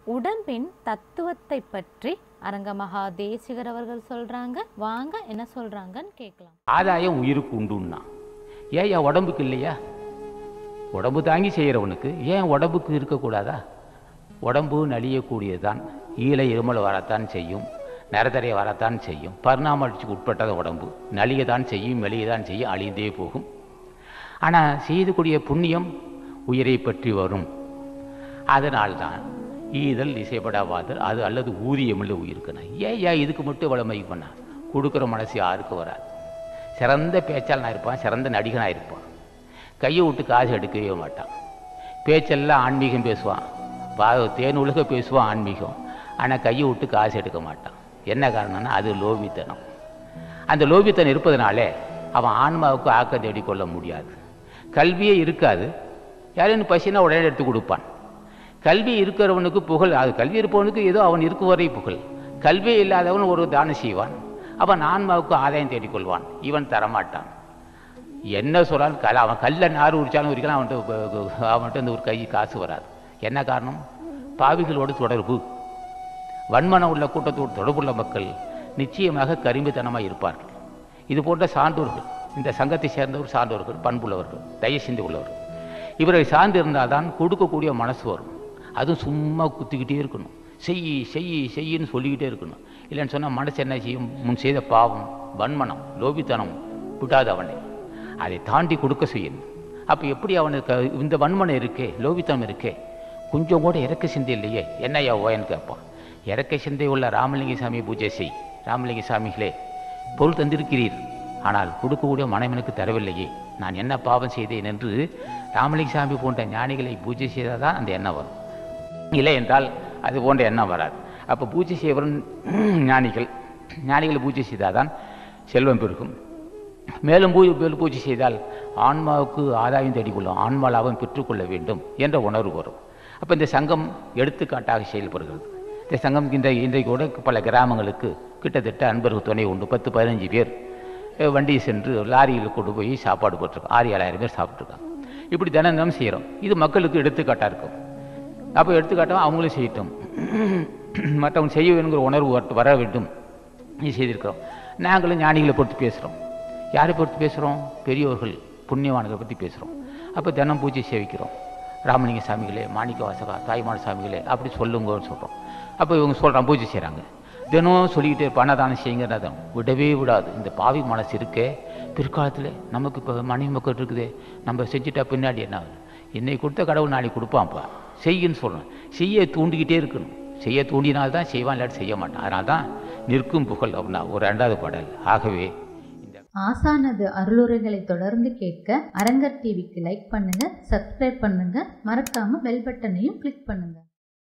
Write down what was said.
உடம்பின் தத்துவத்தை பற்றி அரங்கமகா தேசிகர் அவர்கள் சொல்றாங்க வாங்க என்ன சொல்றாங்கன்னு கேட்கலாம் ஆதாயம் உயிருக்கு உண்டுன்னா ஏன் என் உடம்புக்கு இல்லையா உடம்பு தாங்கி செய்கிறவனுக்கு ஏன் உடம்புக்கு இருக்கக்கூடாதா உடம்பு நலியக்கூடியதுதான் ஈழை இருமல் வரத்தான் செய்யும் நிறதரை வரத்தான் செய்யும் பரிணாமத்துக்கு உட்பட்டத உடம்பு நலியதான் செய்யும் மெலியதான் செய்யும் அழிந்தே போகும் ஆனால் செய்யக்கூடிய புண்ணியம் உயிரை பற்றி வரும் அதனால்தான் ஈதல் இசைப்படாவாதல் அது அல்லது ஊதியமில்ல உயிருக்குண்ணா ஏன் ஏன் இதுக்கு மட்டும் இவ்வளோ மை பண்ணா கொடுக்குற மனசு யாருக்கு வராது சிறந்த பேச்சாளனாக இருப்பான் சிறந்த நடிகனாக இருப்பான் கையை விட்டு காசு எடுக்கவே மாட்டான் பேச்செல்லாம் ஆன்மீகம் பேசுவான் பா தேன் உலக பேசுவான் ஆன்மீகம் ஆனால் கையை விட்டு காசு எடுக்க மாட்டான் என்ன காரணம்னா அது லோபித்தனம் அந்த லோபித்தனம் இருப்பதனாலே அவன் ஆன்மாவுக்கு ஆக்கம் தேடிக்கொள்ள முடியாது கல்வியே இருக்காது யாரும் பசினா உடனே எடுத்து கொடுப்பான் கல்வி இருக்கிறவனுக்கு புகழ் அது கல்வி இருப்பவனுக்கு ஏதோ அவன் இருக்கும் வரை புகழ் கல்வி இல்லாதவன் ஒரு தானம் செய்வான் அவன் ஆன்மாவுக்கு ஆதாயம் தேடிக்கொள்வான் இவன் தரமாட்டான் என்ன சொல்றான் கல் அவன் கல்ல நார் உரிச்சாலும் உரிக்கலாம் அவன்கிட்ட அவன்கிட்ட இந்த ஒரு கை காசு வராது என்ன காரணம் பாவிகளோடு தொடர்பு வன்மனம் உள்ள கூட்டத்தோடு தொடர்புள்ள மக்கள் நிச்சயமாக கரும்பித்தனமாக இருப்பார்கள் இது போன்ற சான்றோர்கள் இந்த சங்கத்தை சேர்ந்தவர் சான்றோர்கள் பண்புள்ளவர்கள் தயசிந்தி உள்ளவர்கள் இவரை சார்ந்து இருந்தால்தான் கொடுக்கக்கூடிய மனசு வரும் அதுவும் சும்மா குத்திக்கிட்டே இருக்கணும் செய் செய் செய்யின்னு சொல்லிக்கிட்டே இருக்கணும் இல்லைன்னு சொன்னால் மனசு என்ன செய்யும் முன் செய்த பாவம் வன்மனம் லோபித்தனம் விடாது அவனை அதை தாண்டி கொடுக்க செய்யணும் அப்போ எப்படி அவனுக்கு இந்த வன்மனம் இருக்கே லோபித்தனம் இருக்கே கொஞ்சம் கூட இறக்க சிந்தை இல்லையே என்னையா ஓயன்னு கேட்பான் இறக்க சிந்தை உள்ள ராமலிங்க சாமி பூஜை செய் ராமலிங்க சாமிகளே பொருள் தந்திருக்கிறீர் ஆனால் கொடுக்கக்கூடிய மனைவனுக்கு தரவில்லையே நான் என்ன பாவம் செய்தேன் என்று ராமலிங்க சாமி போன்ற ஞானிகளை பூஜை செய்தால் தான் அந்த எண்ணம் வரும் இல்லை என்றால் அது போன்ற எண்ணம் வராது அப்போ பூஜை செய்வரும் ஞானிகள் ஞானிகளை பூஜை செய்தால் தான் செல்வம் பெருகும் மேலும் பூ மேலும் பூஜை செய்தால் ஆன்மாவுக்கு ஆதாயம் தேடிக்கொள்ளும் ஆன்மா லாபம் பெற்றுக்கொள்ள வேண்டும் என்ற உணர்வு வரும் அப்போ இந்த சங்கம் எடுத்துக்காட்டாக செயல்படுகிறது இந்த சங்கம் இந்த இன்றைக்கு கூட பல கிராமங்களுக்கு கிட்டத்தட்ட அன்பர்கள் துணை உண்டு பத்து பதினஞ்சு பேர் அஹ், வண்டி சென்று லாரியில் கொண்டு போய் சாப்பாடு போட்டிருக்கோம் ஆறு ஏழாயிரம் பேர் சாப்பிட்ருக்காங்க இப்படி தினம் தினம் செய்கிறோம் இது மக்களுக்கு எடுத்துக்காட்டாக இருக்கும் அப்போ எடுத்துக்காட்டாக அவங்களும் செய்யட்டும் மற்றவங்க செய்ய வேணுங்கிற உணர்வு வரட்டு- வர வேண்டும் இது செய்திருக்கிறோம் நாங்களும் ஞானிகளை பொறுத்து பேசுகிறோம் யாரை பொறுத்து பேசுகிறோம் பெரியோர்கள் புண்ணியவான்களை பற்றி பேசுகிறோம் அப்போ தினம் பூஜை சேவிக்கிறோம் ராமலிங்க சாமிகளே மாணிக்க வாசகா தாய்மான சாமிகளே அப்படி சொல்லுங்கன்னு சொல்கிறோம் அப்போ இவங்க சொல்கிறான் பூஜை செய்கிறாங்க தினம் சொல்லிக்கிட்டே இருப்போம் அன்னதானம் செய்யுங்கிறதான் விடவே விடாது இந்த பாவி மனசு இருக்கே பிற்காலத்தில் நமக்கு இப்போ மனைவி மக்கள் இருக்குதே நம்ம செஞ்சுட்டா பின்னாடி என்ன ஆகுது இன்னைக்கு கொடுத்த கடவுள் நாளைக்கு கொடுப்பான்ப்பா செய்யுன்னு சொல்லணும் செய்ய தூண்டிக்கிட்டே இருக்கணும் செய்ய தூண்டினால்தான் செய்வான் இல்லாட்டி செய்ய மாட்டான் அதனால தான் நிற்கும் புகழ் அப்படின்னா ஒரு ரெண்டாவது பாடல் ஆகவே இந்த ஆசானது அருளுரைகளை தொடர்ந்து கேட்க அரங்கர் டிவிக்கு லைக் பண்ணுங்க சப்ஸ்கிரைப் பண்ணுங்க மறக்காம பெல் பட்டனையும் கிளிக் பண்ணுங்க